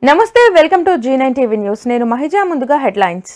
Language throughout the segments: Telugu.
నమస్తే welcome to G nine TV news నేను మహిజా ముందుగా హెడ్లైన్స్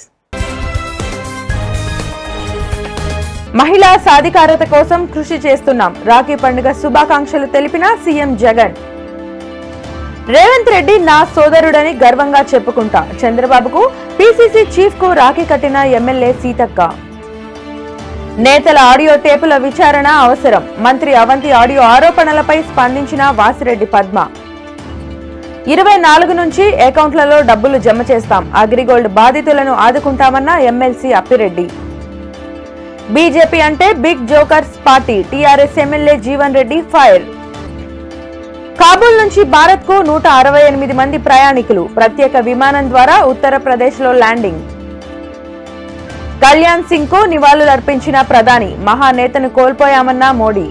మహిళా సాధికారత కోసం కృషి చేస్తున్నాం రాఖీ పండుగ శుభాకాంక్షలు తెలిపిన సీఎం జగన్ రేవంత్ రెడ్డి నా సోదరుడని గర్వంగా చెప్పుకుంటా చంద్రబాబుకు పీసీసీ చీఫ్ కు రాఖీ కట్టిన ఎమ్మెల్యే సీతక్క నేతల ఆడియో టేపుల విచారణ అవసరం మంత్రి అవంతి ఆడియో ఆరోపణలపై స్పందించిన వాసిరెడ్డి పద్మ ఇరవై నాలుగు నుంచి అకౌంట్లలో డబ్బులు జమ చేస్తాం అగ్రిగోల్డ్ బాధితులను ఆదుకుంటామన్న ఎమ్మెల్సీ అప్పిరెడ్డి బీజేపీ అంటే big jokers party TRS MLA Jeevan Reddy fire Kabul నుంచి భారత్ కు నూట అరవై ఎనిమిది మంది ప్రయాణికులు ప్రత్యేక విమానం ద్వారా ఉత్తరప్రదేశ్ లో ల్యాండింగ్ కళ్యాణ్ సింగ్ కు నివాళులర్పించిన ప్రధాని మహానేతను కోల్పోయామన్న మోడీ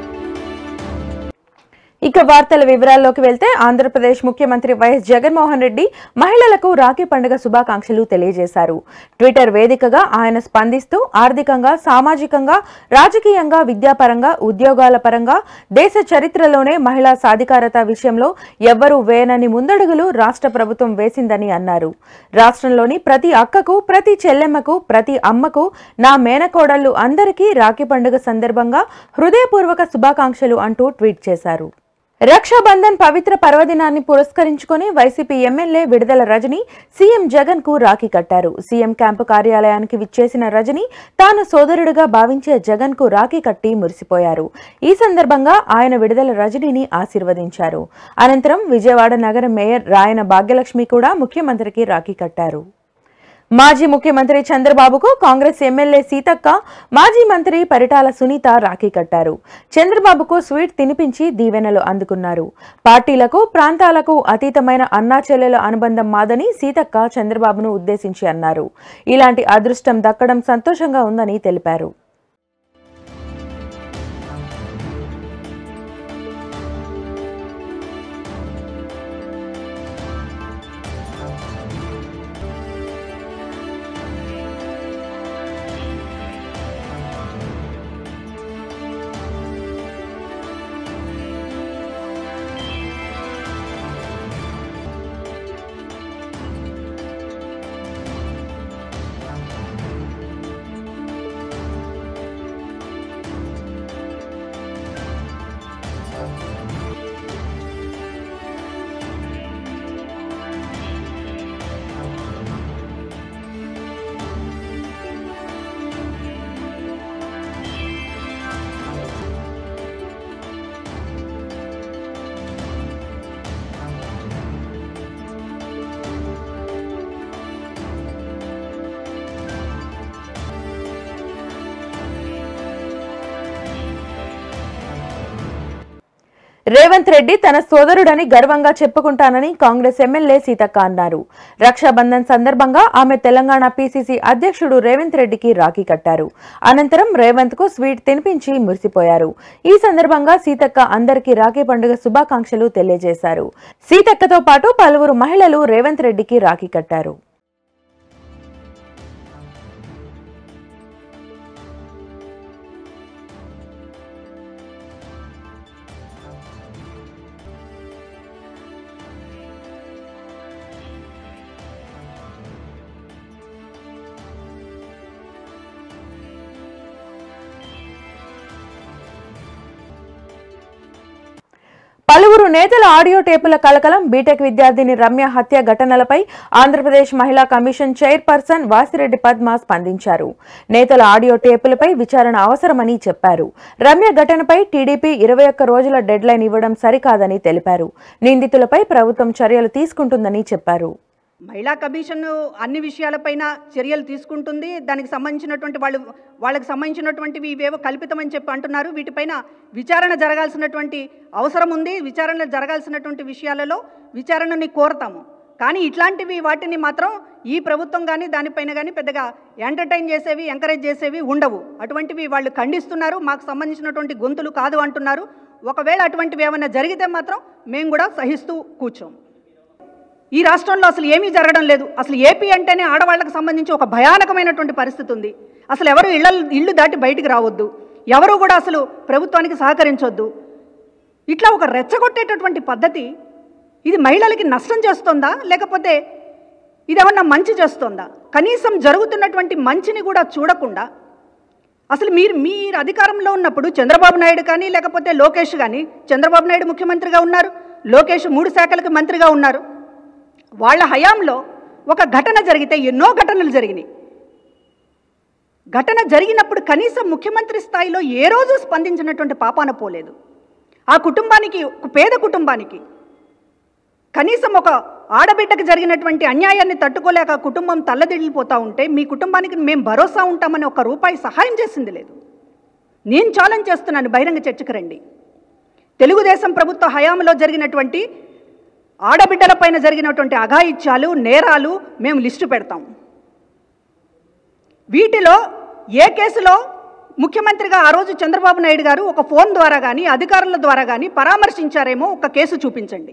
ఇక వార్తల వివరాల్లోకి వెళ్తే ఆంధ్రప్రదేశ్ ముఖ్యమంత్రి వైఎస్ జగన్మోహన్ రెడ్డి మహిళలకు రాఖీ పండుగ శుభాకాంక్షలు తెలియజేశారు ట్విట్టర్ వేదికగా ఆయన స్పందిస్తూ ఆర్థికంగా సామాజికంగా రాజకీయంగా విద్యాపరంగా ఉద్యోగాల పరంగా దేశ చరిత్రలోనే మహిళా సాధికారత విషయంలో ఎవ్వరూ వేయనని ముందడుగులు రాష్ట్ర ప్రభుత్వం వేసిందని అన్నారు రాష్ట్రంలోని ప్రతి అక్కకు ప్రతి చెల్లెమ్మకు ప్రతి అమ్మకు నా మేనకోడళ్లు అందరికీ రాఖీ పండుగ సందర్భంగా హృదయపూర్వక శుభాకాంక్షలు అంటూ ట్వీట్ చేశారు రక్షాబంధన్ పవిత్ర పర్వదినాన్ని పురస్కరించుకొని వైసీపీ ఎమ్మెల్యే విడుదల రజని సీఎం జగన్ కు రాఖీ కట్టారు సీఎం క్యాంపు కార్యాలయానికి విచ్చేసిన రజని తాను సోదరుడిగా భావించే జగన్ కు రాఖీ కట్టి మురిసిపోయారు ఈ సందర్భంగా ఆయన విడుదల రజనీని ఆశీర్వదించారు అనంతరం విజయవాడ నగర మేయర్ రాయన భాగ్యలక్ష్మి కూడా ముఖ్యమంత్రికి రాఖీ కట్టారు మాజీ ముఖ్యమంత్రి చంద్రబాబుకు కాంగ్రెస్ ఎమ్మెల్యే సీతక్క మాజీ మంత్రి పరిటాల సునీత రాఖీ కట్టారు చంద్రబాబుకు స్వీట్ తినిపించి దీవెనలు అందుకున్నారు పార్టీలకు ప్రాంతాలకు అతీతమైన అన్నా చెల్లెల అనుబంధం మాదని సీతక్క చంద్రబాబును ఉద్దేశించి అన్నారు ఇలాంటి అదృష్టం దక్కడం సంతోషంగా ఉందని తెలిపారు రేవంత్ రెడ్డి తన సోదరుడని గర్వంగా చెప్పుకుంటానని కాంగ్రెస్ ఎమ్మెల్యే సీతక్క అన్నారు రక్షాబంధన్ సందర్భంగా ఆమె తెలంగాణ పీసీసీ అధ్యక్షుడు రేవంత్ రెడ్డికి రాఖీ కట్టారు అనంతరం రేవంత్ కు స్వీట్ తినిపించి మురిసిపోయారు ఈ సందర్భంగా సీతక్క అందరికీ రాఖీ పండుగ శుభాకాంక్షలు తెలియజేశారు సీతక్కతో పాటు పలువురు మహిళలు రేవంత్ రెడ్డికి రాఖీ కట్టారు పలువురు నేతల ఆడియో టేపుల కలకలం బీటెక్ విద్యార్థిని రమ్య హత్య ఘటనలపై ఆంధ్రప్రదేశ్ మహిళా కమిషన్ చైర్పర్సన్ వాసిరెడ్డి పద్మ స్పందించారు నేతల ఆడియో టేపులపై విచారణ అవసరమని చెప్పారు రమ్య ఘటనపై టీడీపీ ఇరవై ఒక్క రోజుల డెడ్లైన్ ఇవ్వడం సరికాదని తెలిపారు నిందితులపై ప్రభుత్వం చర్యలు తీసుకుంటుందని చెప్పారు మహిళా కమిషన్ అన్ని విషయాలపైన చర్యలు తీసుకుంటుంది దానికి సంబంధించినటువంటి వాళ్ళు వాళ్ళకి సంబంధించినటువంటివి ఇవేవో కల్పితమని చెప్పి అంటున్నారు వీటిపైన విచారణ జరగాల్సినటువంటి అవసరం ఉంది విచారణ జరగాల్సినటువంటి విషయాలలో విచారణని కోరతాము కానీ ఇట్లాంటివి వాటిని మాత్రం ఈ ప్రభుత్వం కానీ దానిపైన కానీ పెద్దగా ఎంటర్టైన్ చేసేవి ఎంకరేజ్ చేసేవి ఉండవు అటువంటివి వాళ్ళు ఖండిస్తున్నారు మాకు సంబంధించినటువంటి గొంతులు కాదు అంటున్నారు ఒకవేళ అటువంటివి ఏమైనా జరిగితే మాత్రం మేము కూడా సహిస్తూ కూర్చోం ఈ రాష్ట్రంలో అసలు ఏమీ జరగడం లేదు అసలు ఏపీ అంటేనే ఆడవాళ్ళకి సంబంధించి ఒక భయానకమైనటువంటి పరిస్థితి ఉంది అసలు ఎవరు ఇళ్ళ ఇల్లు దాటి బయటికి రావద్దు ఎవరు కూడా అసలు ప్రభుత్వానికి సహకరించొద్దు ఇట్లా ఒక రెచ్చగొట్టేటటువంటి పద్ధతి ఇది మహిళలకి నష్టం చేస్తుందా లేకపోతే ఇదేమన్నా మంచి చేస్తుందా కనీసం జరుగుతున్నటువంటి మంచిని కూడా చూడకుండా అసలు మీరు మీరు అధికారంలో ఉన్నప్పుడు చంద్రబాబు నాయుడు కానీ లేకపోతే లోకేష్ కానీ చంద్రబాబు నాయుడు ముఖ్యమంత్రిగా ఉన్నారు లోకేష్ మూడు శాఖలకు మంత్రిగా ఉన్నారు వాళ్ళ హయాంలో ఒక ఘటన జరిగితే ఎన్నో ఘటనలు జరిగినాయి ఘటన జరిగినప్పుడు కనీసం ముఖ్యమంత్రి స్థాయిలో ఏ రోజు స్పందించినటువంటి పాపాన పోలేదు ఆ కుటుంబానికి ఒక పేద కుటుంబానికి కనీసం ఒక ఆడబిడ్డకు జరిగినటువంటి అన్యాయాన్ని తట్టుకోలేక ఆ కుటుంబం తల్లదిల్లిపోతూ ఉంటే మీ కుటుంబానికి మేము భరోసా ఉంటామని ఒక రూపాయి సహాయం చేసింది లేదు నేను ఛాలెంజ్ చేస్తున్నాను బహిరంగ చర్చకు రండి తెలుగుదేశం ప్రభుత్వ హయాంలో జరిగినటువంటి ఆడబిడ్డలపైన జరిగినటువంటి అఘాయిత్యాలు నేరాలు మేము లిస్టు పెడతాం వీటిలో ఏ కేసులో ముఖ్యమంత్రిగా ఆ రోజు చంద్రబాబు నాయుడు గారు ఒక ఫోన్ ద్వారా కానీ అధికారుల ద్వారా కానీ పరామర్శించారేమో ఒక కేసు చూపించండి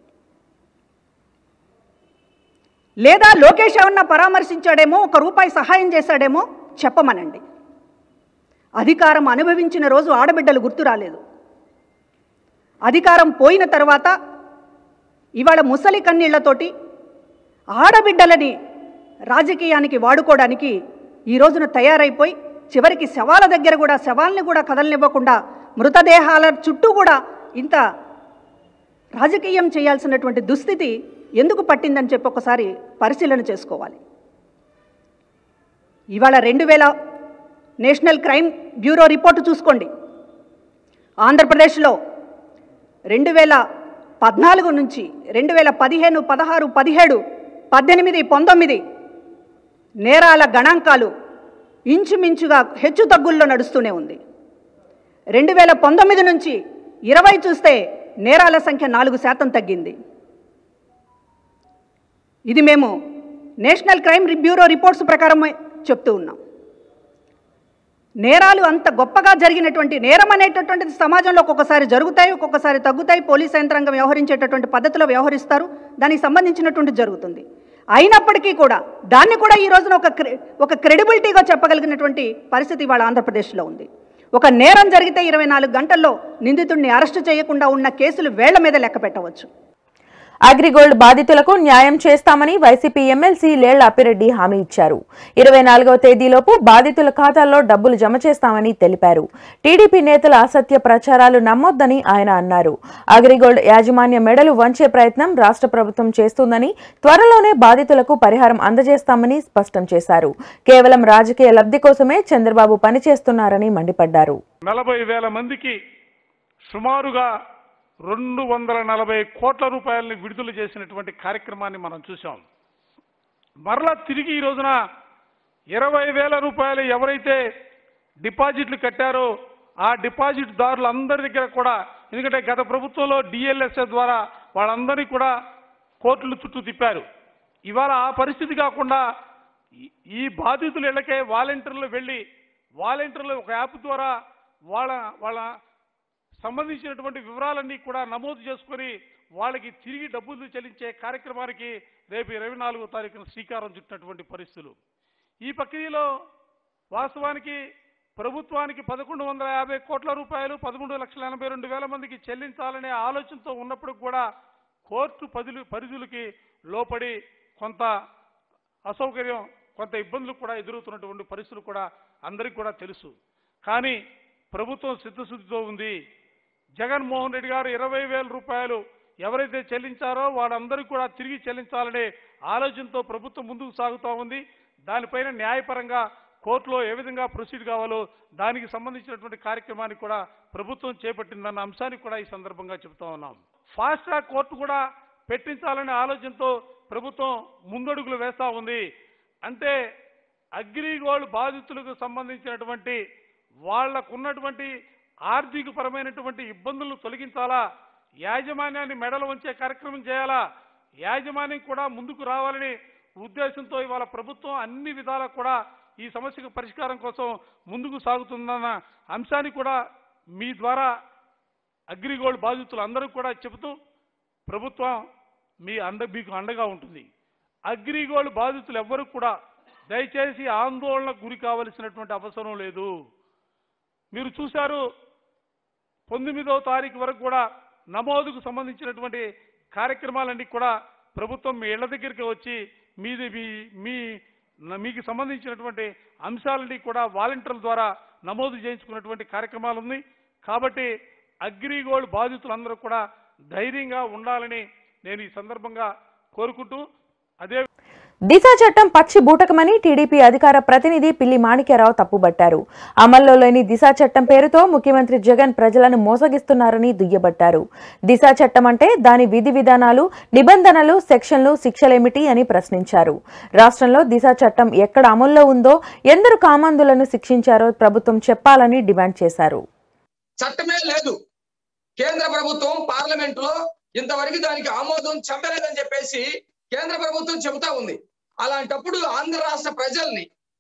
లేదా లోకేష్ ఏమన్నా పరామర్శించాడేమో ఒక రూపాయి సహాయం చేశాడేమో చెప్పమనండి అధికారం అనుభవించిన రోజు ఆడబిడ్డలు గుర్తు రాలేదు అధికారం పోయిన తర్వాత ఇవాళ ముసలి కన్నీళ్లతోటి ఆడబిడ్డలని రాజకీయానికి వాడుకోవడానికి ఈ రోజున తయారైపోయి చివరికి శవాల దగ్గర కూడా శవాల్ని కూడా కదలనివ్వకుండా మృతదేహాల చుట్టూ కూడా ఇంత రాజకీయం చేయాల్సినటువంటి దుస్థితి ఎందుకు పట్టిందని చెప్పి ఒకసారి పరిశీలన చేసుకోవాలి ఇవాళ రెండు వేల నేషనల్ క్రైమ్ బ్యూరో రిపోర్టు చూసుకోండి ఆంధ్రప్రదేశ్లో రెండు వేల పద్నాలుగు నుంచి రెండు వేల పదిహేను పదహారు పదిహేడు పద్దెనిమిది పంతొమ్మిది నేరాల గణాంకాలు ఇంచుమించుగా హెచ్చు తగ్గుల్లో నడుస్తూనే ఉంది రెండు వేల పంతొమ్మిది నుంచి ఇరవై చూస్తే నేరాల సంఖ్య నాలుగు శాతం తగ్గింది ఇది మేము నేషనల్ క్రైమ్ బ్యూరో రిపోర్ట్స్ ప్రకారమే చెప్తూ ఉన్నాం నేరాలు అంత గొప్పగా జరిగినటువంటి నేరం అనేటటువంటిది సమాజంలో ఒక్కొక్కసారి జరుగుతాయి ఒక్కొక్కసారి తగ్గుతాయి పోలీస్ యంత్రాంగం వ్యవహరించేటటువంటి పద్ధతిలో వ్యవహరిస్తారు దానికి సంబంధించినటువంటి జరుగుతుంది అయినప్పటికీ కూడా దాన్ని కూడా ఈ రోజున ఒక క్రె ఒక క్రెడిబిలిటీగా చెప్పగలిగినటువంటి పరిస్థితి ఇవాళ ఆంధ్రప్రదేశ్లో ఉంది ఒక నేరం జరిగితే ఇరవై నాలుగు గంటల్లో నిందితుడిని అరెస్టు చేయకుండా ఉన్న కేసులు వేళ్ల మీద లెక్క పెట్టవచ్చు అగ్రిగోల్డ్ బాధితులకు న్యాయం చేస్తామని వైసీపీ ఎమ్మెల్సీ లేళ్ల అప్పిరెడ్డి హామీ ఇచ్చారు ఇరవై నాలుగవ తేదీలోపు బాధితుల ఖాతాల్లో డబ్బులు జమ చేస్తామని తెలిపారు టీడీపీ నేతల అసత్య ప్రచారాలు నమ్మొద్దని ఆయన అన్నారు అగ్రిగోల్డ్ యాజమాన్య మెడలు వంచే ప్రయత్నం రాష్ట్ర ప్రభుత్వం చేస్తుందని త్వరలోనే బాధితులకు పరిహారం అందజేస్తామని స్పష్టం చేశారు కేవలం రాజకీయ లబ్ధి కోసమే చంద్రబాబు పనిచేస్తున్నారని మండిపడ్డారు నలభై వేల మందికి సుమారుగా రెండు వందల నలభై కోట్ల రూపాయలని విడుదల చేసినటువంటి కార్యక్రమాన్ని మనం చూసాం మరలా తిరిగి ఈ రోజున ఇరవై వేల రూపాయలు ఎవరైతే డిపాజిట్లు కట్టారో ఆ డిపాజిట్ దారులందరి దగ్గర కూడా ఎందుకంటే గత ప్రభుత్వంలో డిఎల్ఎస్ఏ ద్వారా వాళ్ళందరినీ కూడా కోర్టుల చుట్టూ తిప్పారు ఇవాళ ఆ పరిస్థితి కాకుండా ఈ- ఈ బాధితుల ఇళ్ళకే వాలంటీర్లు వెళ్ళి వాలంటీర్లు ఒక యాప్ ద్వారా వాళ్ళ వాళ్ళ సంబంధించినటువంటి వివరాలన్నీ కూడా నమోదు చేసుకొని వాళ్ళకి తిరిగి డబ్బులు చెల్లించే కార్యక్రమానికి రేపు ఇరవై నాలుగో తారీఖున శ్రీకారం చుట్టినటువంటి పరిస్థితులు ఈ ప్రక్రియలో వాస్తవానికి ప్రభుత్వానికి పదకొండు వందల యాభై కోట్ల రూపాయలు పదమూడు లక్షల ఎనభై రెండు వేల మందికి చెల్లించాలనే ఆలోచనతో ఉన్నప్పుడు కూడా కోర్టు పదులు పరిధులకి లోపడి కొంత అసౌకర్యం కొంత ఇబ్బందులు కూడా ఎదురవుతున్నటువంటి పరిస్థితులు కూడా అందరికీ కూడా తెలుసు కానీ ప్రభుత్వం సిద్ధశుద్ధితో ఉంది జగన్మోహన్ రెడ్డి గారు ఇరవై వేల రూపాయలు ఎవరైతే చెల్లించారో వాళ్ళందరికీ కూడా తిరిగి చెల్లించాలనే ఆలోచనతో ప్రభుత్వం ముందుకు సాగుతూ ఉంది దానిపైన న్యాయపరంగా కోర్టులో ఏ విధంగా ప్రొసీడ్ కావాలో దానికి సంబంధించినటువంటి కార్యక్రమాన్ని కూడా ప్రభుత్వం చేపట్టిందన్న అంశాన్ని కూడా ఈ సందర్భంగా చెబుతా ఉన్నాం ఫాస్ట్ ట్రాక్ కోర్టు కూడా పెట్టించాలనే ఆలోచనతో ప్రభుత్వం ముందడుగులు వేస్తా ఉంది అంటే అగ్రిగోల్డ్ బాధితులకు సంబంధించినటువంటి వాళ్లకున్నటువంటి ఆర్థికపరమైనటువంటి ఇబ్బందులను తొలగించాలా యాజమాన్యాన్ని మెడలు వంచే కార్యక్రమం చేయాలా యాజమాన్యం కూడా ముందుకు రావాలని ఉద్దేశంతో ఇవాళ ప్రభుత్వం అన్ని విధాలా కూడా ఈ సమస్యకు పరిష్కారం కోసం ముందుకు సాగుతుందన్న అంశాన్ని కూడా మీ ద్వారా అగ్రిగోల్డ్ బాధితులు అందరూ కూడా చెబుతూ ప్రభుత్వం మీ అండ మీకు అండగా ఉంటుంది అగ్రిగోల్డ్ బాధితులు ఎవ్వరూ కూడా దయచేసి ఆందోళనకు గురి కావలసినటువంటి అవసరం లేదు మీరు చూశారు పంతొమ్మిదవ తారీఖు వరకు కూడా నమోదుకు సంబంధించినటువంటి కార్యక్రమాలన్నీ కూడా ప్రభుత్వం మీ ఇళ్ల దగ్గరికి వచ్చి మీది మీ మీ న- మీకు సంబంధించినటువంటి అంశాలన్నీ కూడా వాలంటీర్ల ద్వారా నమోదు చేయించుకున్నటువంటి కార్యక్రమాలు ఉంది కాబట్టి అగ్రిగోల్డ్ బాధితులందరూ కూడా ధైర్యంగా ఉండాలని నేను ఈ సందర్భంగా కోరుకుంటూ అదే దిశ చట్టం పచ్చి బూటకమని టీడీపీ అధికార ప్రతినిధి పిల్లి మాణిక్యరావు తప్పుబట్టారు అమల్లో లేని దిశ చట్టం పేరుతో ముఖ్యమంత్రి జగన్ ప్రజలను మోసగిస్తున్నారని దుయ్యబట్టారు దిశ చట్టం అంటే దాని విధి విధానాలు నిబంధనలు సెక్షన్లు శిక్షలేమిటి అని ప్రశ్నించారు రాష్ట్రంలో దిశ చట్టం ఎక్కడ అమల్లో ఉందో ఎందరు కామందులను శిక్షించారో ప్రభుత్వం చెప్పాలని డిమాండ్ చేశారు చట్టమే లేదు కేంద్ర ప్రభుత్వం పార్లమెంట్ లో ఇంతవరకు దానికి ఆమోదం చెప్పలేదని చెప్పేసి కేంద్ర ప్రభుత్వం చెబుతా ఉంది అలాంటప్పుడు ఆంధ్ర రాష్ట్ర ప్రజల్ని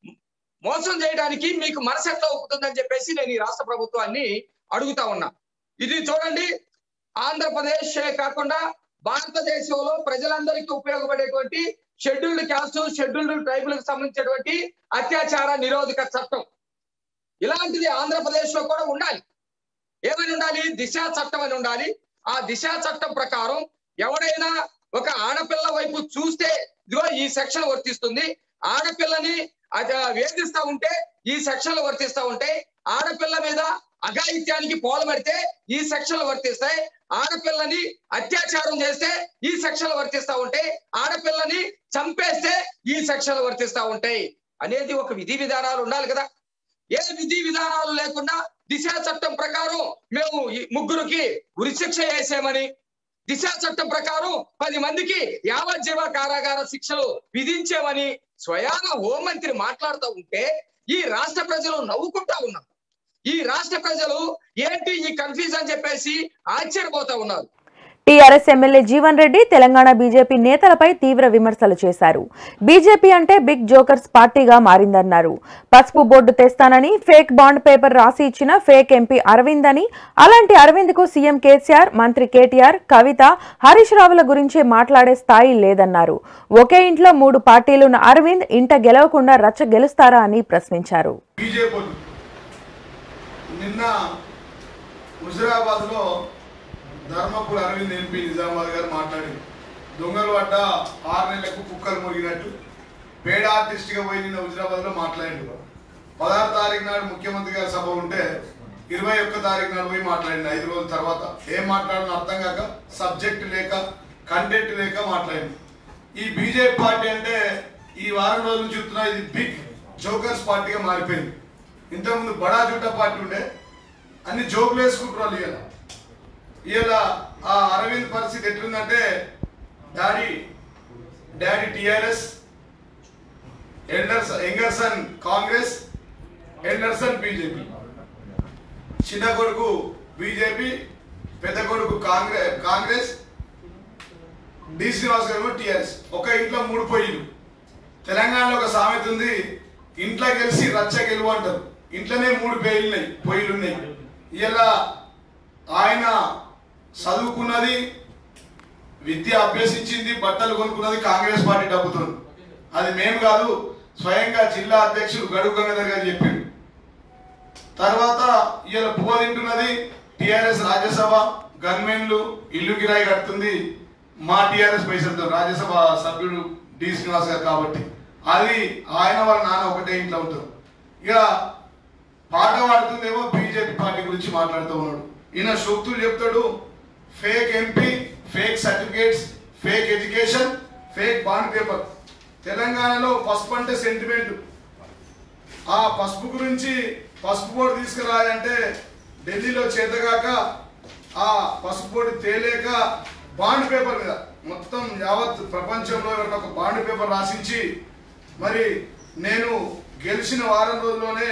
మోసం చేయడానికి మీకు మనసు ఎట్లా ఒప్పుతుందని చెప్పేసి నేను ఈ రాష్ట్ర ప్రభుత్వాన్ని అడుగుతా ఉన్నా ఇది చూడండి ఆంధ్రప్రదేశ్ కాకుండా భారతదేశంలో ప్రజలందరికీ ఉపయోగపడేటువంటి షెడ్యూల్డ్ క్యాస్ట్ షెడ్యూల్డ్ ట్రైబుల్కి సంబంధించినటువంటి అత్యాచార నిరోధక చట్టం ఇలాంటిది ఆంధ్రప్రదేశ్ లో కూడా ఉండాలి ఏమని ఉండాలి దిశ చట్టం అని ఉండాలి ఆ దిశ చట్టం ప్రకారం ఎవడైనా ఒక ఆడపిల్ల వైపు చూస్తే ఇదిగో ఈ సెక్షన్ వర్తిస్తుంది ఆడపిల్లని అది వేధిస్తా ఉంటే ఈ సెక్షన్లు వర్తిస్తా ఉంటాయి ఆడపిల్ల మీద అఘాయిత్యానికి పోలబడితే ఈ సెక్షన్లు వర్తిస్తాయి ఆడపిల్లని అత్యాచారం చేస్తే ఈ సెక్షన్లు వర్తిస్తా ఉంటాయి ఆడపిల్లని చంపేస్తే ఈ సెక్షన్లు వర్తిస్తా ఉంటాయి అనేది ఒక విధి విధానాలు ఉండాలి కదా ఏ విధి విధానాలు లేకుండా దిశ చట్టం ప్రకారం మేము ఈ ముగ్గురికి ఉరిశిక్ష వేసామని దిశ చట్టం ప్రకారం పది మందికి యావజ్జీవ కారాగార శిక్షలు విధించామని స్వయాన హోంమంత్రి మాట్లాడుతూ ఉంటే ఈ రాష్ట్ర ప్రజలు నవ్వుకుంటా ఉన్నారు ఈ రాష్ట్ర ప్రజలు ఏంటి ఈ కన్ఫ్యూజ్ అని చెప్పేసి ఆశ్చర్యపోతా ఉన్నారు TRS MLA Jeevan Reddy Telangana BJP నేతలపై తీవ్ర విమర్శలు చేశారు బీజేపీ అంటే బిగ్ జోకర్స్ పార్టీగా మారిందన్నారు పసుపు బోర్డు తెస్తానని ఫేక్ బాండ్ పేపర్ రాసి ఇచ్చిన ఫేక్ ఎంపీ అరవింద్ అని అలాంటి అరవింద్ కు సీఎం కేసీఆర్ మంత్రి కేటీఆర్ కవిత హరీష్ రావుల గురించే మాట్లాడే స్థాయి లేదన్నారు ఒకే ఇంట్లో మూడు పార్టీలున్న అరవింద్ ఇంట గెలవకుండా రచ్చ గెలుస్తారా అని ప్రశ్నించారు బీజేపీ నిన్న హుజరాబాద్ లో ధర్మపురి అరవింద్ ఎంపీ నిజామాబాద్ గారు మాట్లాడి దొంగలు పడ్డ ఆరు నెలలకు కుక్కలు మురిగినట్టు పేడ ఆర్టిస్ట్ గా పోయి నిన్న హుజరాబాద్ లో మాట్లాడిండు పదహారు తారీఖు నాడు ముఖ్యమంత్రి గారి సభ ఉంటే ఇరవై ఒక్క తారీఖు నాడు పోయి మాట్లాడింది ఐదు రోజుల తర్వాత ఏం మాట్లాడిన అర్థం కాక సబ్జెక్ట్ లేక కంటెంట్ లేక మాట్లాడింది ఈ బీజేపీ పార్టీ అంటే ఈ వారం రోజులు చూస్తున్నా ఇది బిగ్ జోకర్స్ పార్టీగా మారిపోయింది ఇంతకుముందు బడా జుట్ట పార్టీ ఉండే అన్ని జోకులు వేసుకుంటున్నారు ఇవాళ ఇవాళ ఆ అరవింద్ పరిస్థితి ఎట్లుందంటే daddy daddy TRS elders younger son Congress elder son BJP చిన్న కొడుకు బీజేపీ పెద్ద కొడుకు కాంగ్రెస్ కాంగ్రెస్ డి శ్రీనివాస్ గారు టిఆర్ఎస్ ఒక ఇంట్లో మూడు పొయ్యిలు తెలంగాణలో ఒక సామెత ఉంది ఇంట్లో గెలిచి రచ్చ గెలువు అంటారు ఇంట్లోనే మూడు పేర్లు ఉన్నాయి పొయ్యిలు ఉన్నాయి ఇలా ఆయన చదువుకున్నది విద్య అభ్యసించింది బట్టలు కొనుక్కున్నది కాంగ్రెస్ పార్టీ డబ్బుతో అది మేము కాదు స్వయంగా జిల్లా అధ్యక్షుడు గడుగు గంగాధర్ గారు చెప్పిండు తర్వాత ఇవాళ పువ్వ తింటున్నది టిఆర్ఎస్ రాజ్యసభ గన్మెన్లు ఇల్లు కిరాయి కడుతుంది మా టిఆర్ఎస్ పైసలతో రాజ్యసభ సభ్యుడు డి శ్రీనివాస్ గారు కాబట్టి అది ఆయన వాళ్ళ నాన్న ఒకటే ఇంట్లో ఉంటారు ఇక పాట పాడుతుందేమో బీజేపీ పార్టీ గురించి మాట్లాడుతూ ఉన్నాడు ఈయన సూక్తులు చెప్తాడు fake MP fake certificates fake education fake bond paper తెలంగాణలో పసుపు అంటే సెంటిమెంట్ ఆ పసుపు గురించి పసుపు బోర్డు తీసుకురాలంటే ఢిల్లీలో చేతగాక ఆ పసుపు బోర్డు తేలేక బాండ్ పేపర్ మీద మొత్తం యావత్ ప్రపంచంలో ఎవరైనా ఒక బాండ్ పేపర్ రాసించి మరి నేను గెలిచిన వారం రోజుల్లోనే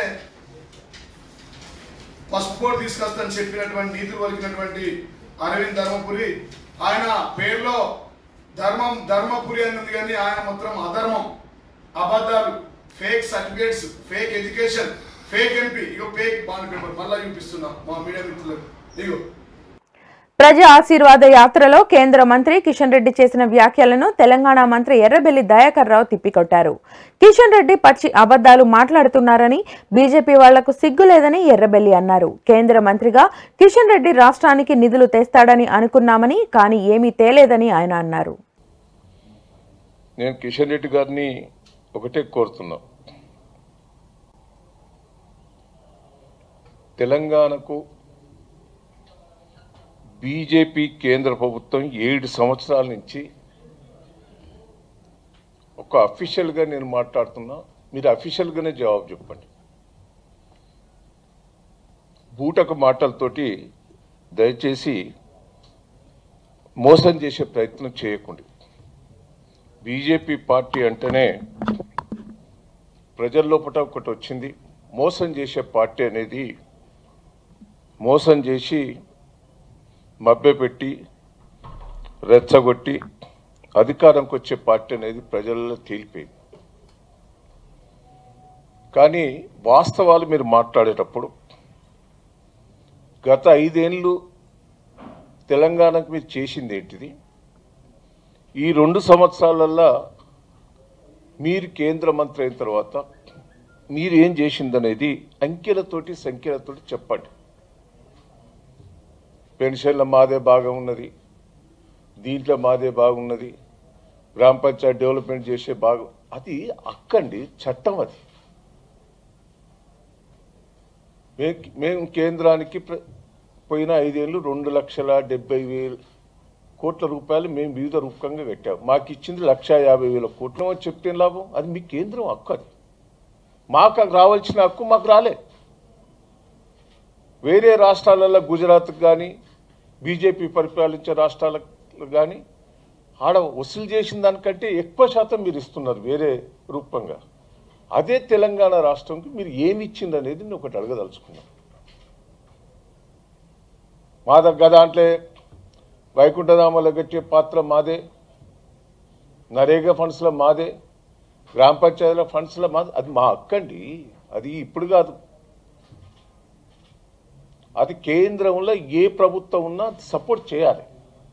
పసుపు బోర్డు తీసుకొస్తాను చెప్పినటువంటి నీతులు పలికినటువంటి అరవింద్ ధర్మపురి ఆయన పేరులో ధర్మం ధర్మపురి అని ఉంది కానీ ఆయన మొత్తం అధర్మం అబద్ధాలు fake certificates fake education fake MP ego fake bond paper మళ్ళా చూపిస్తున్నా మా మీడియా మిత్రులకు ఇగో ప్రజా ఆశీర్వాద యాత్రలో కేంద్ర మంత్రి కిషన్ రెడ్డి చేసిన వ్యాఖ్యలను తెలంగాణ మంత్రి ఎర్రబెల్లి దయాకర్ రావు తిప్పికొట్టారు కిషన్ రెడ్డి పచ్చి అబద్ధాలు మాట్లాడుతున్నారని బీజేపీ వాళ్లకు సిగ్గు లేదని ఎర్రబెల్లి అన్నారు కేంద్ర మంత్రిగా కిషన్ రెడ్డి రాష్ట్రానికి నిధులు తెస్తాడని అనుకున్నామని కానీ ఏమీ తేలేదని ఆయన అన్నారు నేను కిషన్ రెడ్డి గారిని ఒకటే కోరుతున్నా తెలంగాణకు బీజేపీ కేంద్ర ప్రభుత్వం ఏడు సంవత్సరాల నుంచి ఒక అఫీషియల్గా నేను మాట్లాడుతున్నా మీరు అఫీషియల్గానే జవాబు చెప్పండి బూటక మాటలతోటి దయచేసి మోసం చేసే ప్రయత్నం చేయకండి బీజేపీ పార్టీ అంటేనే ప్రజల లోపల ఒకటి వచ్చింది మోసం చేసే పార్టీ అనేది మోసం చేసి మభ్యపెట్టి రెచ్చగొట్టి అధికారంకి వచ్చే పార్టీ అనేది ప్రజల్లో తేలిపోయింది కానీ వాస్తవాలు మీరు మాట్లాడేటప్పుడు గత ఐదేళ్ళు తెలంగాణకు మీరు చేసింది ఏంటిది ఈ రెండు సంవత్సరాలల్లో మీరు కేంద్ర మంత్రి అయిన తర్వాత మీరు ఏం చేసిందనేది అంకెలతోటి సంఖ్యలతోటి చెప్పండి పెన్షన్ల మాదే భాగం ఉన్నది దీంట్లో మాదే బాగున్నది గ్రామ పంచాయతీ డెవలప్మెంట్ చేసే భాగం అది అక్కండి చట్టం అది మే- మేము కేంద్రానికి ప్ర- పోయిన ఐదేళ్ళు రెండు లక్షల డెబ్బై వేలు కోట్ల రూపాయలు మేము వివిధ రూపంగా కట్టాము మాకు ఇచ్చింది లక్ష యాభై వేల కోట్లు అని చెప్తే ఏం లాభం అది మీ కేంద్రం హక్కు అది మాకు అది రావాల్సిన హక్కు మాకు రాలే వేరే రాష్ట్రాలలో గుజరాత్కి కానీ బీజేపీ పరిపాలించే రాష్ట్రాలకు కానీ ఆడ వసూలు చేసిన దానికంటే ఎక్కువ శాతం మీరు ఇస్తున్నారు వేరే రూపంగా అదే తెలంగాణ రాష్ట్రంకి మీరు ఏమి ఇచ్చింది అనేది నేను ఒకటి అడగదలుచుకున్నాను మా దగ్గర దాంట్లో వైకుంఠధామలో కట్టే పాత్ర మాదే నరేగా ఫండ్స్లో మాదే గ్రామ పంచాయతీల ఫండ్స్లో మాదే అది మా హక్కండి అది ఇప్పుడు కాదు అది కేంద్రంలో ఏ ప్రభుత్వం ఉన్నా సపోర్ట్ చేయాలి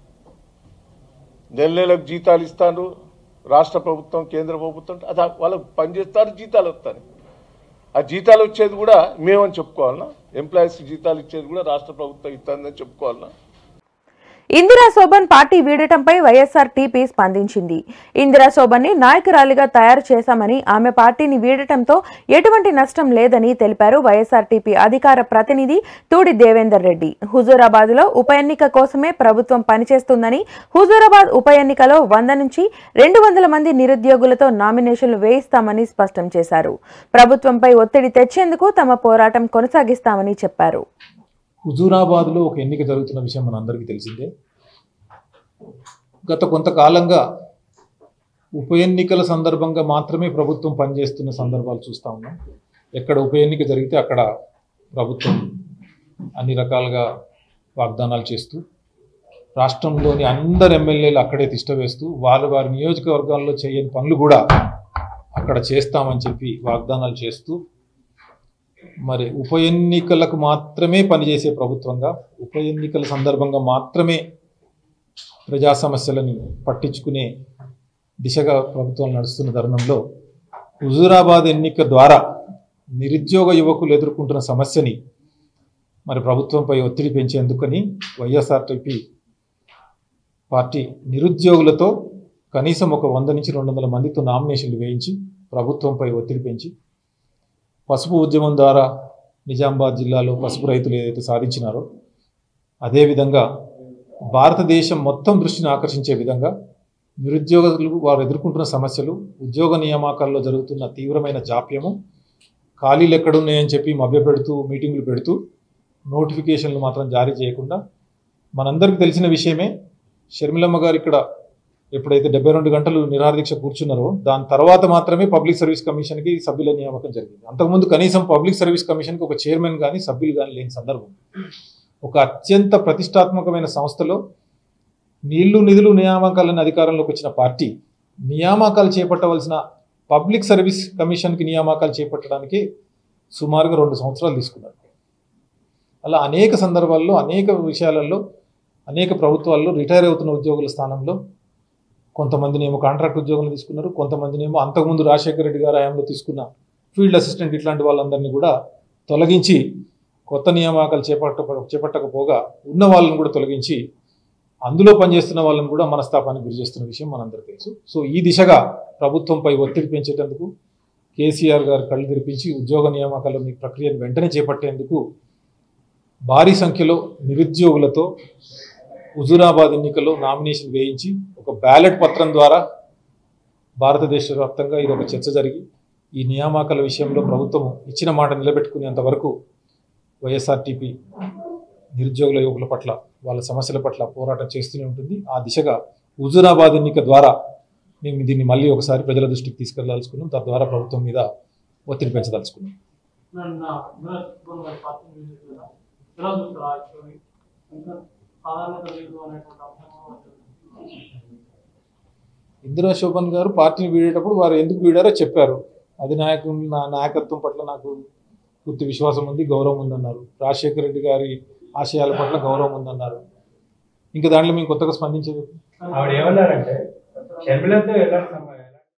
నెల నెలకు జీతాలు ఇస్తాను రాష్ట్ర ప్రభుత్వం కేంద్ర ప్రభుత్వం అది వాళ్ళకి పనిచేస్తారు జీతాలు వస్తాయి ఆ జీతాలు వచ్చేది కూడా మేమని చెప్పుకోవాలన్నా ఎంప్లాయీస్ జీతాలు ఇచ్చేది కూడా రాష్ట్ర ప్రభుత్వం ఇస్తుందని చెప్పుకోవాలన్నా ఇందిరా శోభన్ పార్టీ వీడటంపై వైఎస్ఆర్ టీపీ స్పందించింది ఇందిరా శోభన్ ని నాయకురాలిగా తయారు చేశామని ఆమె పార్టీని వీడటంతో ఎటువంటి నష్టం లేదని తెలిపారు వైఎస్ఆర్ టీపీ అధికార ప్రతినిధి తూడి దేవేందర్ రెడ్డి హుజూరాబాద్ లో ఉప ఎన్నిక కోసమే ప్రభుత్వం పనిచేస్తుందని హుజూరాబాద్ ఉప ఎన్నికలో వంద నుంచి రెండు వందల మంది నిరుద్యోగులతో నామినేషన్లు వేయిస్తామని స్పష్టం చేశారు ప్రభుత్వంపై ఒత్తిడి తెచ్చేందుకు తమ పోరాటం కొనసాగిస్తామని చెప్పారు హుజూరాబాద్లో ఒక ఎన్నిక జరుగుతున్న విషయం మనందరికీ తెలిసిందే గత కొంతకాలంగా ఉప ఎన్నికల సందర్భంగా మాత్రమే ప్రభుత్వం పనిచేస్తున్న సందర్భాలు చూస్తూ ఉన్నాం ఎక్కడ ఉప ఎన్నిక జరిగితే అక్కడ ప్రభుత్వం అన్ని రకాలుగా వాగ్దానాలు చేస్తూ రాష్ట్రంలోని అందరు ఎమ్మెల్యేలు అక్కడే తిష్టవేస్తూ వారు వారి నియోజకవర్గాల్లో చేయని పనులు కూడా అక్కడ చేస్తామని చెప్పి వాగ్దానాలు చేస్తూ మరి ఉప ఎన్నికలకు మాత్రమే పనిచేసే ప్రభుత్వంగా ఉప ఎన్నికల సందర్భంగా మాత్రమే ప్రజా సమస్యలను పట్టించుకునే దిశగా ప్రభుత్వం నడుస్తున్న తరుణంలో హుజూరాబాద్ ఎన్నిక ద్వారా నిరుద్యోగ యువకులు ఎదుర్కొంటున్న సమస్యని మరి ప్రభుత్వంపై ఒత్తిడి పెంచేందుకని వైఎస్ఆర్టీపీ పార్టీ నిరుద్యోగులతో కనీసం ఒక వంద నుంచి రెండు వందల మందితో నామినేషన్లు వేయించి ప్రభుత్వంపై ఒత్తిడి పెంచి పసుపు ఉద్యమం ద్వారా నిజామాబాద్ జిల్లాలో పసుపు రైతులు ఏదైతే సాధించినారో అదేవిధంగా భారతదేశం మొత్తం దృష్టిని ఆకర్షించే విధంగా నిరుద్యోగులు వారు ఎదుర్కొంటున్న సమస్యలు ఉద్యోగ నియామకాల్లో జరుగుతున్న తీవ్రమైన జాప్యము ఖాళీలు ఎక్కడున్నాయని చెప్పి మభ్యపెడుతూ మీటింగులు పెడుతూ నోటిఫికేషన్లు మాత్రం జారీ చేయకుండా మనందరికీ తెలిసిన విషయమే షర్మిలమ్మ గారు ఇక్కడ ఎప్పుడైతే డెబ్బై రెండు గంటలు నిరాదీక్ష కూర్చున్నారో దాని తర్వాత మాత్రమే పబ్లిక్ సర్వీస్ కమిషన్కి సభ్యుల నియామకం జరిగింది అంతకుముందు కనీసం పబ్లిక్ సర్వీస్ కమిషన్కి ఒక చైర్మన్ కానీ సభ్యులు కానీ లేని సందర్భం ఒక అత్యంత ప్రతిష్టాత్మకమైన సంస్థలో నీళ్లు నిధులు నియామకాలను అధికారంలోకి వచ్చిన పార్టీ నియామకాలు చేపట్టవలసిన పబ్లిక్ సర్వీస్ కమిషన్కి నియామకాలు చేపట్టడానికి సుమారుగా రెండు సంవత్సరాలు తీసుకున్నారు అలా అనేక సందర్భాల్లో అనేక విషయాలలో అనేక ప్రభుత్వాల్లో రిటైర్ అవుతున్న ఉద్యోగుల స్థానంలో కొంతమందిని ఏమో కాంట్రాక్ట్ ఉద్యోగులు తీసుకున్నారు కొంతమందిని ఏమో అంతకుముందు రాజశేఖర రెడ్డి గారు హయాంలో తీసుకున్న ఫీల్డ్ అసిస్టెంట్ ఇట్లాంటి వాళ్ళందరినీ కూడా తొలగించి కొత్త నియామకాలు చేపట్ట చేపట్టకపోగా ఉన్న వాళ్ళని కూడా తొలగించి అందులో పనిచేస్తున్న వాళ్ళని కూడా మనస్తాపానికి గురి చేస్తున్న విషయం మనందరికీ తెలుసు సో ఈ దిశగా ప్రభుత్వంపై ఒత్తిడి పెంచేటందుకు కేసీఆర్ గారు కళ్ళు తెరిపించి ఉద్యోగ నియామకాల ప్రక్రియను వెంటనే చేపట్టేందుకు భారీ సంఖ్యలో నిరుద్యోగులతో హుజూరాబాద్ ఎన్నికల్లో నామినేషన్ వేయించి ఒక బ్యాలెట్ పత్రం ద్వారా భారతదేశ వ్యాప్తంగా ఇది ఒక చర్చ జరిగి ఈ నియామకాల విషయంలో ప్రభుత్వం ఇచ్చిన మాట నిలబెట్టుకునేంత వరకు వైఎస్ఆర్టీపీ నిరుద్యోగుల యువకుల పట్ల వాళ్ళ సమస్యల పట్ల పోరాటం చేస్తూనే ఉంటుంది ఆ దిశగా హుజూరాబాద్ ఎన్నిక ద్వారా మేము దీన్ని మళ్ళీ ఒకసారి ప్రజల దృష్టికి తీసుకెళ్లాల్సుకున్నాం తద్వారా ప్రభుత్వం మీద ఒత్తిడి పెంచదలుచుకున్నాం ನನ್ನ ಮನಸ್ಸು ಪಾತ್ರ ఎలా చూస్తారు యాక్చువల్లీ ఇంకా సాధారణత లేదు అనేటువంటి అంశం ఇందిరా శోభన్ గారు పార్టీని వీడేటప్పుడు వారు ఎందుకు వీడారో చెప్పారు అధినాయకం నా నాయకత్వం పట్ల నాకు పూర్తి విశ్వాసం ఉంది గౌరవం ఉందన్నారు రాజశేఖర రెడ్డి గారి ఆశయాల పట్ల గౌరవం ఉందన్నారు ఇంకా దాంట్లో మేము కొత్తగా స్పందించేది ఆవిడ ఏమన్నారంటే షర్మిలతో ఎలా సమ-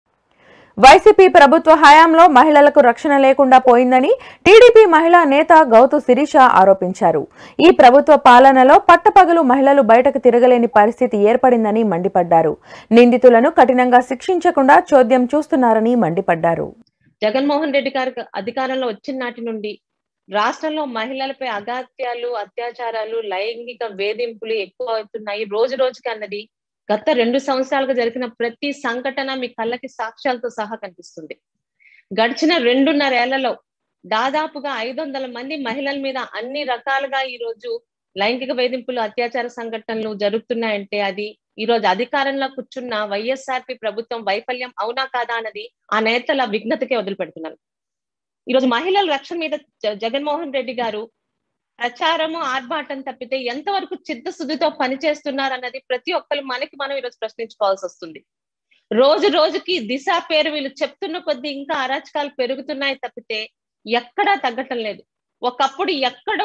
వైసీపీ ప్రభుత్వ హయాంలో మహిళలకు రక్షణ లేకుండా పోయిందని టీడీపీ మహిళా నేత గౌతు శిరీష ఆరోపించారు ఈ ప్రభుత్వ పాలనలో పట్టపగలు మహిళలు బయటకు తిరగలేని పరిస్థితి ఏర్పడిందని మండిపడ్డారు నిందితులను కఠినంగా శిక్షించకుండా చోద్యం చూస్తున్నారని మండిపడ్డారు జగన్మోహన్ రెడ్డి గారు అధికారంలో వచ్చిన నాటి నుండి రాష్ట్రంలో మహిళలపై అగాత్యాలు అత్యాచారాలు లైంగిక వేధింపులు ఎక్కువ అవుతున్నాయి రోజు రోజుకి అన్నది గత రెండు సంవత్సరాలుగా జరిగిన ప్రతి సంఘటన మీ కళ్ళకి సాక్ష్యాలతో సహా కనిపిస్తుంది గడిచిన రెండున్నరేళ్లలో దాదాపుగా ఐదు వందల మంది మహిళల మీద అన్ని రకాలుగా ఈ రోజు లైంగిక వేధింపులు అత్యాచార సంఘటనలు జరుగుతున్నాయంటే అది ఈ రోజు అధికారంలో కూర్చున్న వైఎస్ఆర్పి ప్రభుత్వం వైఫల్యం అవునా కాదా అన్నది ఆ నేతల విఘ్నతకే వదిలిపెడుతున్నారు ఈ రోజు మహిళల రక్షణ మీద జ- జగన్మోహన్ రెడ్డి గారు ప్రచారము ఆర్భాటం తప్పితే ఎంతవరకు చిత్తశుద్ధితో పనిచేస్తున్నారు అన్నది ప్రతి ఒక్కరు మనకి మనం ఈరోజు ప్రశ్నించుకోవాల్సి వస్తుంది రోజు రోజుకి దిశ పేరు వీళ్ళు చెప్తున్న కొద్దీ ఇంకా అరాచకాలు పెరుగుతున్నాయి తప్పితే ఎక్కడా తగ్గటం లేదు ఒకప్పుడు ఎక్కడో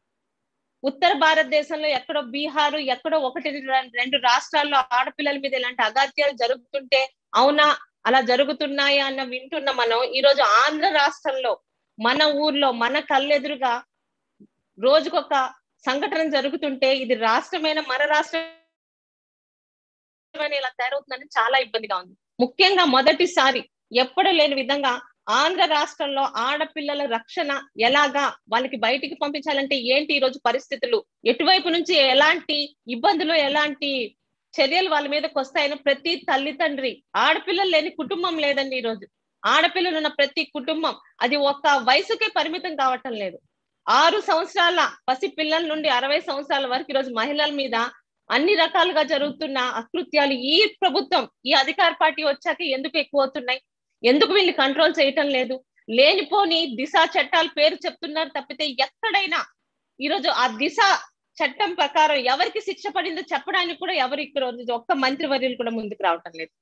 ఉత్తర భారతదేశంలో ఎక్కడో బీహారు ఎక్కడో ఒకటి రెం- రెండు రాష్ట్రాల్లో ఆడపిల్లల మీద ఇలాంటి అగాత్యాలు జరుగుతుంటే అవునా అలా జరుగుతున్నాయా అన్న వింటున్న మనం ఈ రోజు ఆంధ్ర రాష్ట్రంలో మన ఊర్లో మన కళ్ళెదురుగా రోజుకొక సంఘటన జరుగుతుంటే ఇది రాష్ట్రమైన మన రాష్ట్రం ఇలా తయారవుతుందని చాలా ఇబ్బందిగా ఉంది ముఖ్యంగా మొదటిసారి ఎప్పుడు లేని విధంగా ఆంధ్ర రాష్ట్రంలో ఆడపిల్లల రక్షణ ఎలాగా వాళ్ళకి బయటికి పంపించాలంటే ఏంటి ఈ రోజు పరిస్థితులు ఎటువైపు నుంచి ఎలాంటి ఇబ్బందులు ఎలాంటి చర్యలు వాళ్ళ మీదకి వస్తాయని ప్రతి తల్లిదండ్రి ఆడపిల్లలు లేని కుటుంబం లేదండి ఈ రోజు ఆడపిల్లలు ఉన్న ప్రతి కుటుంబం అది ఒక వయసుకే పరిమితం కావటం లేదు ఆరు సంవత్సరాల పసి పిల్లల నుండి అరవై సంవత్సరాల వరకు ఈరోజు మహిళల మీద అన్ని రకాలుగా జరుగుతున్న అకృత్యాలు ఈ ప్రభుత్వం ఈ అధికార పార్టీ వచ్చాక ఎందుకు ఎక్కువ అవుతున్నాయి ఎందుకు వీళ్ళు కంట్రోల్ చేయటం లేదు లేనిపోని దిశ చట్టాల పేరు చెప్తున్నారు తప్పితే ఎక్కడైనా ఈరోజు ఆ దిశ చట్టం ప్రకారం ఎవరికి శిక్ష పడిందో చెప్పడానికి కూడా ఎవరు ఇక్కడ ఒక్క మంత్రివర్యులు కూడా ముందుకు రావటం లేదు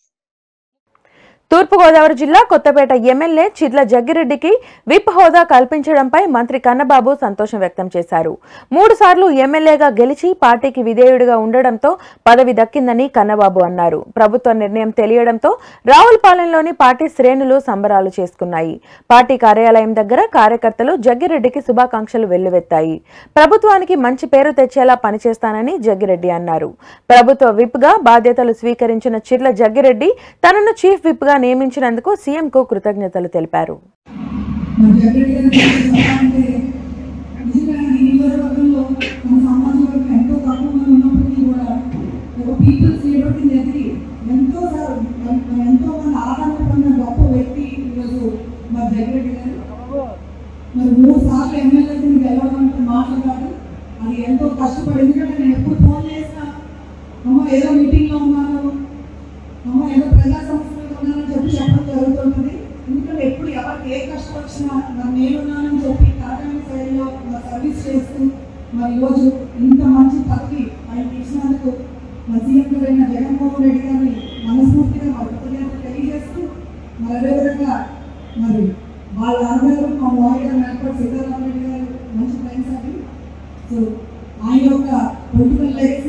తూర్పుగోదావరి జిల్లా కొత్తపేట ఎమ్మెల్యే చిర్ల జగ్గిరెడ్డికి విప్ హోదా కల్పించడంపై మంత్రి కన్నబాబు సంతోషం వ్యక్తం చేశారు మూడు సార్లు ఎమ్మెల్యేగా గెలిచి పార్టీకి విధేయుడిగా ఉండడంతో పదవి దక్కిందని కన్నబాబు అన్నారు ప్రభుత్వ నిర్ణయం తెలియడంతో రావులపాలెంలోని పార్టీ శ్రేణులు సంబరాలు చేసుకున్నాయి పార్టీ కార్యాలయం దగ్గర కార్యకర్తలు జగ్గిరెడ్డికి శుభాకాంక్షలు వెల్లువెత్తాయి ప్రభుత్వానికి మంచి పేరు తెచ్చేలా పనిచేస్తానని జగ్గిరెడ్డి అన్నారు ప్రభుత్వ విప్ గా బాధ్యతలు స్వీకరించిన చిర్ల జగ్గిరెడ్డి తనను చీఫ్ విప్ గా నియమించినందుకు సీఎంకు కృతజ్ఞతలు తెలిపారు మరి జగన్ గారు చెప్పాలంటే నిజంగా ఈ నియోజకవర్గంలో మన సమాజంలో ఎంతో తక్కువ మంది ఉన్నప్పటికీ కూడా ఒక పీపుల్స్ లీడర్ కింద ఎదిగి ఎంతో సా- ఎంతో మంది ఆదరణ పొందిన గొప్ప వ్యక్తి ఈరోజు మరి జగన్ గారు మరి మూడు సార్లు ఎమ్మెల్యే కింద గెలవడం అంటే మాటలు కాదు అది ఎంతో కష్టపడి ఎందుకంటే నేను ఎప్పుడు ఫోన్ చేసినా అమ్మ ఏదో మీటింగ్లో ఉన్నాను అమ్మ ఏదో ప్రజా సంస్థలో ఉన్నానని చెప్పి చెప్పడం జరుగుతుంటుంది ఎందుకంటే ఎప్పుడు ఎవరికి ఏ కష్టం వచ్చినా మరి నేనున్నానని చెప్పి కరకని శైలిలో నా సర్వీస్ చేస్తూ మరి ఈరోజు ఇంత మంచి పదవి ఆయన ఇచ్చినందుకు మరి సీఎం గారైన జగన్మోహన్ రెడ్డి గారిని మనస్ఫూర్తిగా మరి కృతజ్ఞతలు తెలియజేస్తూ మరి అదేవిధంగా మరి వాళ్ళ నాన్నగారు మా మామయ్య గారు మేకపోతే సీతారామరెడ్డి గారు మంచి ఫ్రెండ్స్ అని సో ఆయన యొక్క political life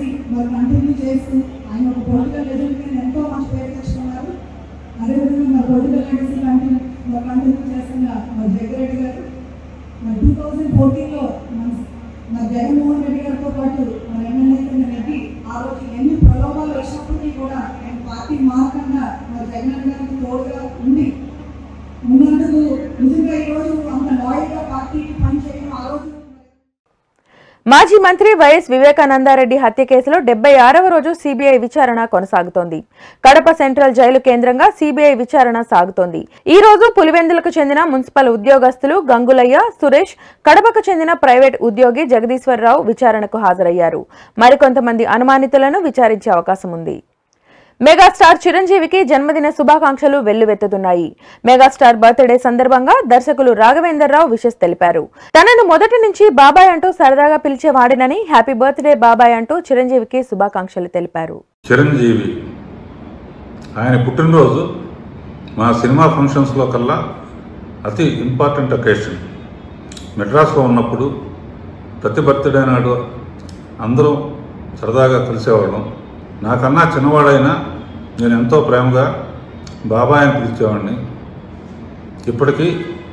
political legacy continue continue చేస్తున్న మా జగ్గిరెడ్డి గారు మరి టూ థౌజండ్ ఫోర్టీన్లో మన మన జగన్మోహన్ రెడ్డి గారితో పాటు మన ఎమ్మెల్యే కింద రెడ్డి ఆ రోజు ఎన్ని ప్రలోభాలు వచ్చినప్పటికీ కూడా ఆయన పార్టీ మారకుండా మన జగన్ గారికి తోడుగా ఉండి ఉన్నందుకు నిజంగా ఈరోజు అంత లాయల్గా పార్టీకి పనిచేయడం ఆ రోజు మాజీ మంత్రి వైఎస్ వివేకానందారెడ్డి హత్య కేసులో డెబ్బై ఆరవ రోజు సిబిఐ విచారణ కొనసాగుతోంది కడప సెంట్రల్ జైలు కేంద్రంగా సిబిఐ విచారణ సాగుతోంది ఈ రోజు పులివెందులకు చెందిన మున్సిపల్ ఉద్యోగస్తులు గంగులయ్య సురేష్ కడపకు చెందిన ప్రైవేట్ ఉద్యోగి జగదీశ్వరరావు విచారణకు హాజరయ్యారు మరికొంతమంది అనుమానితులను విచారించే అవకాశం ఉంది మెగాస్టార్ చిరంజీవికి జన్మదిన శుభాకాంక్షలు వెల్లువెత్తుతున్నాయి మెగాస్టార్ బర్త్డే సందర్భంగా దర్శకులు రాఘవేందర్రావు విషెస్ తెలిపారు తనను మొదటి నుంచి బాబాయ్ అంటూ సరదాగా పిలిచేవాడినని హ్యాపీ బర్త్డే బాబాయ్ అంటూ చిరంజీవికి శుభాకాంక్షలు తెలిపారు చిరంజీవి ఆయన పుట్టినరోజు మా సినిమా ఫంక్షన్స్లో కల్లా అతి ఇంపార్టెంట్ అకేషన్ మెడ్రాస్లో ఉన్నప్పుడు ప్రతి బర్త్డే నాడు అందరూ సరదాగా కలిసేవాళ్ళం నాకన్నా చిన్నవాడైనా నేను ఎంతో ప్రేమగా బాబాయ్ అని పిలిచేవాడిని ఇప్పటికీ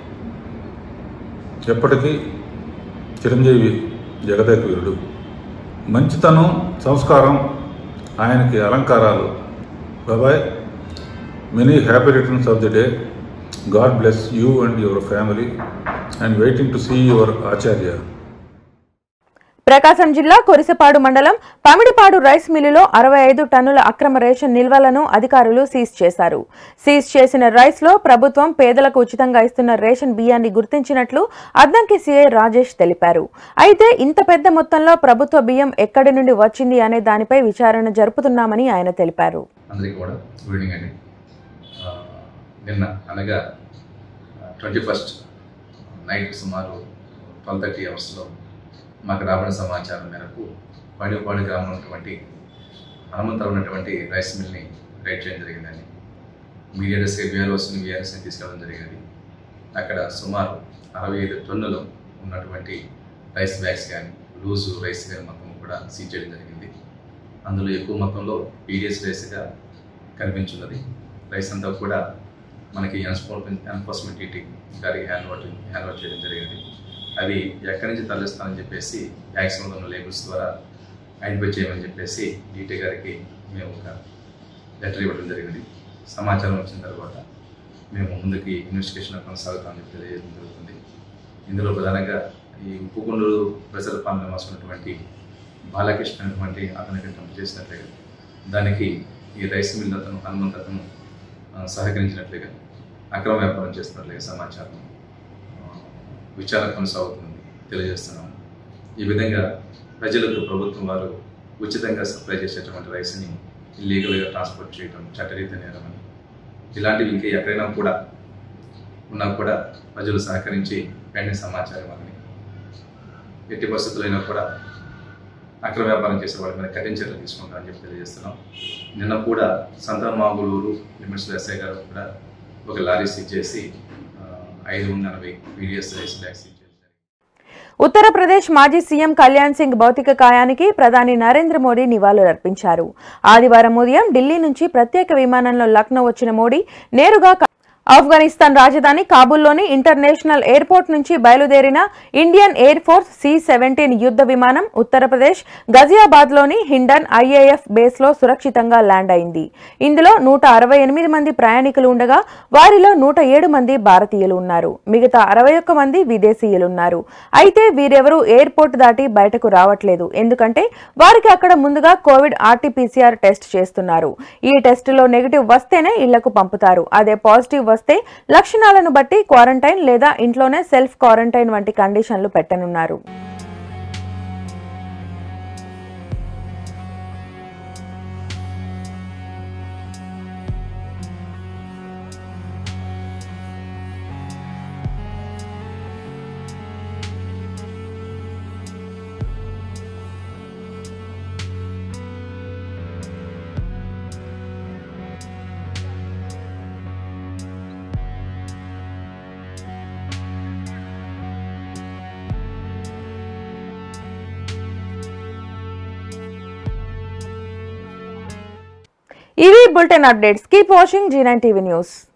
ఎప్పటికీ చిరంజీవి జగదేక వీరుడు మంచితనం సంస్కారం ఆయనకి అలంకారాలు బాబాయ్ many happy returns of the day God bless you and your family and waiting to see your Acharya Prakasam జిల్లా కొరిసపాడు మండలం పమిడిపాడు రైస్ మిల్లులో అరవై ఐదు టన్నుల అక్రమ రేషన్ నిల్వలను అధికారులు సీజ్ చేశారు సీజ్ చేసిన రైస్ లో ప్రభుత్వం పేదలకు ఉచితంగా ఇస్తున్న రేషన్ బియ్యాన్ని గుర్తించినట్లు అద్దంకి సీఐ రాజేష్ తెలిపారు అయితే ఇంత పెద్ద మొత్తంలో ప్రభుత్వ బియ్యం ఎక్కడి నుండి వచ్చింది అనే దానిపై విచారణ జరుపుతున్నామని ఆయన తెలిపారు అందరికీ కూడా గుడ్ ఈవినింగ్ అండి ఆ, నిన్న అనగా ట్వంటీ ఫస్ట్ నైట్ సుమారు ట్వెల్వ్ థర్టీ అవర్స్లో మాకు రాబడిన సమాచారం మేరకు పడిపాడు గ్రామంలో ఉన్నటువంటి హనుమంతరం ఉన్నటువంటి రైస్ మిల్ని రైడ్ చేయడం జరిగిందండి మీడియాడస్గా విఆర్ఓస్ని విఆర్ఎస్ని తీసుకెళ్ళడం జరిగింది అక్కడ సుమారు అరవై ఐదు టన్నులు ఉన్నటువంటి రైస్ బ్యాగ్స్ కానీ లూజు రైస్ కానీ మొత్తం కూడా సీజ్ చేయడం జరిగింది అందులో ఎక్కువ మొత్తంలో పీడిఎస్ రైస్గా కనిపించున్నది రైస్ అంతా కూడా మనకి ఎన్ఫోర్స్మెంట్ ఎన్ఫోర్స్మెంట్ ఈటీ గారికి హ్యాండ్ ఓవర్ హ్యాండ్ ఓవర్ చేయడం జరిగింది అవి ఎక్కడి నుంచి తరలిస్తానని చెప్పేసి యాక్సిడెంట్ ఉన్న లేబుల్స్ ద్వారా ఐడెంటిఫై చేయమని చెప్పేసి ఈటీ గారికి మేము ఒక లెటర్ ఇవ్వడం జరిగింది సమాచారం వచ్చిన తర్వాత మేము ముందుకి ఇన్వెస్టిగేషన్ కొనసాగుతామని చెప్పి తెలియజేయడం జరుగుతుంది ఇందులో ప్రధానంగా ఈ ఉప్పుకొండూరు ప్రజల పాలన ఉన్నటువంటి బాలకృష్ణ అనేటువంటి అతనికి టంప్ చేసినట్లుగా దానికి ఈ రైస్ మిల్ అతను హనుమంత్ అతను ఆ, సహకరించినట్లుగా అక్రమ వ్యాపారం చేస్తున్నట్లుగా సమాచారం ఆ, విచారణ కొనసాగుతుంది తెలియజేస్తున్నాము ఈ విధంగా ప్రజలకు ప్రభుత్వం వారు ఉచితంగా సప్లై చేసేటువంటి రైస్ని ఇల్లీగల్గా ట్రాన్స్పోర్ట్ చేయడం చట్టరీత నేరమని ఇలాంటివి ఇంకా ఎక్కడైనా కూడా ఉన్నా కూడా ప్రజలు సహకరించి వెంటనే సమాచారం అని ఎట్టి పరిస్థితులైనా కూడా అక్రమ వ్యాపారం చేసే వాళ్ళ మీద కఠిన చర్యలు తీసుకుంటామని చెప్పి తెలియజేస్తున్నాం నిన్న కూడా సంతమాగులూరు లిమిట్స్ ఎస్ఐ గారు కూడా ఒక లారీ సీజ్ చేసి ఆ, ఐదు వందల ఎనభై పీడిఎస్ రైస్ బ్యాగ్స్ సీజ్ చేశారు ఉత్తరప్రదేశ్ మాజీ సీఎం కళ్యాణ్ సింగ్ భౌతిక కాయానికి ప్రధాని నరేంద్ర మోడీ నివాళులర్పించారు ఆదివారం ఉదయం ఢిల్లీ నుంచి ప్రత్యేక విమానంలో లక్నో వచ్చిన మోడీ నేరుగా క- ఆఫ్ఘనిస్తాన్ రాజధాని కాబూల్లోని ఇంటర్నేషనల్ ఎయిర్పోర్ట్ నుంచి బయలుదేరిన Indian air force C seventeen యుద్ధ విమానం ఉత్తరప్రదేశ్ గజియాబాద్లోని హిండన్ ఐఏఎఫ్ బేస్లో సురక్షితంగా ల్యాండ్ అయింది ఇందులో నూట అరవై ఎనిమిది మంది ప్రయాణికులు ఉండగా వారిలో నూట ఏడు మంది భారతీయులు ఉన్నారు మిగతా అరవై ఒక్క మంది విదేశీయులున్నారు అయితే వీరెవరూ ఎయిర్పోర్ట్ దాటి బయటకు రావట్లేదు ఎందుకంటే వారికి అక్కడ ముందుగా కోవిడ్ ఆర్టీపీసీఆర్ టెస్ట్ చేస్తున్నారు ఈ టెస్టులో నెగిటివ్ వస్తేనే ఇళ్లకు పంపుతారు అదే పాజిటివ్ వస్తే లక్షణాలను బట్టి క్వారంటైన్ లేదా ఇంట్లోనే సెల్ఫ్ క్వారంటైన్ వంటి కండిషన్లు పెట్టనున్నారు ఇవి బులెటిన్ అప్డేట్స్ కీప్ వాచింగ్ జీ నైన్ టీవీ న్యూస్